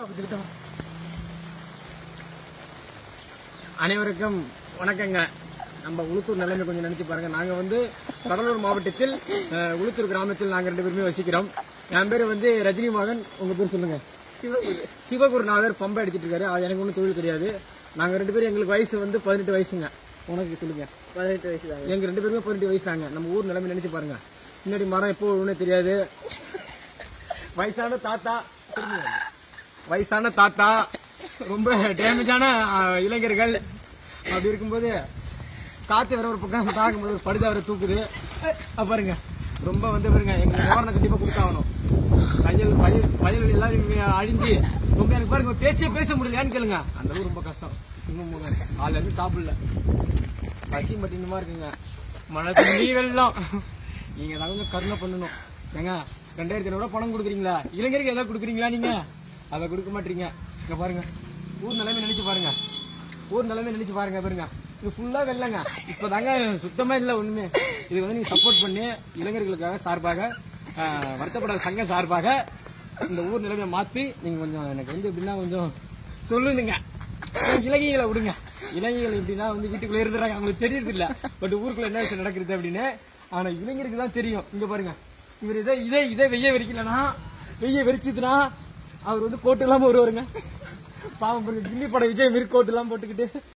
அனைவருக்கும் வணக்கங்க நம்ம உளுத்தூர் நிலைமை கொஞ்சம் நினைச்சு பாருங்க நாங்க வந்து கடலூர் மாவட்டத்தில் அஹ், உளுத்தூர் கிராமத்தில் நாங்க ரெண்டு பேருமே வசிக்கிறோம் என் பேரு வந்து ரஜினி மகன் உங்க பேர் சொல்லுங்க சிவகுரு சிவகுருநாதர் பம்பை அடிச்சிட்டு இருக்காரு அது எனக்கு ஒன்றும் தொழில் தெரியாது நாங்க ரெண்டு பேரும் எங்களுக்கு வயசு வந்து பதினெட்டு வயசுங்க உனக்கு சொல்லுங்க பதினெட்டு வயசு தான் எங்க ரெண்டு பேருமே பதினெட்டு வயசு தாங்க நம்ம ஊர் நிலைமை நினைச்சு பாருங்க முன்னாடி மரம் எப்போ ஒண்ணு தெரியாது வயசான தாத்தா திரும்புங்க. வயசான தாத்தா ரொம்ப டேமேஜான இளைஞர்கள் அப்படி இருக்கும்போது காத்து வேற ஒரு பக்கம் தாக்கும்போது ஒரு படுதா வேற தூக்குது அப்ப பாருங்க ரொம்ப வந்து பாருங்க எங்க நிவாரணம் கண்டிப்பா கொடுத்தாகணும் வயல் வயல் வயல்கள் எல்லாம் இங்க அழிஞ்சு ரொம்ப எனக்கு பாருங்க பேச்சே பேச முடியலையான்னு கேளுங்க அந்த அளவு ரொம்ப கஷ்டம் இன்னும் காலைல இருந்து சாப்பிடல பசி மட்டினமா இருக்குங்க மழை தண்ணி வெள்ளம் நீங்க தான் கொஞ்சம் கருணை பண்ணணும் ஏங்க ரெண்டாயிரத்தி ஐநூறு ரூபாய் பணம் கொடுக்குறீங்களா இளைஞருக்கு ஏதாவது கொடுக்குறீங்களா நீங்க அதை கொடுக்க மாட்டீங்க இங்க பாருங்க ஊர் நிலைமை நினைச்சு பாருங்க ஊர் நிலைமை நினைச்சு பாருங்க பாருங்க இது ஃபுல்லா வெள்ளங்க இப்பதாங்க சுத்தமா இல்ல ஒண்ணுமே இதுக்கு வந்து நீங்க சப்போர்ட் பண்ணி இளைஞர்களுக்காக சார்பாக ஆஹ், வருத்தப்படாத சங்க சார்பாக இந்த ஊர் நிலைமையை மாத்தி நீங்க கொஞ்சம் எனக்கு வந்து எப்படின்னா கொஞ்சம் சொல்லுங்க இலங்கைகளை விடுங்க இலங்கைகள் எப்படின்னா வந்து வீட்டுக்குள்ள இருந்துறாங்க அவங்களுக்கு தெரியறது இல்ல பட் ஊருக்குள்ள என்ன விஷயம் நடக்குது அப்படின்னு ஆனா இளைஞருக்கு தான் தெரியும் இங்க பாருங்க இவர் இதை இதே இதே வெய்ய வெறிக்கலனா வெய்ய வெறிச்சுதுன்னா அவர் வந்து கோட்டு இல்லாம வருவாருங்க பாவம் பாருங்க கில்லி படம் விஜய் மாரி கோட்டு எல்லாம் போட்டுக்கிட்டு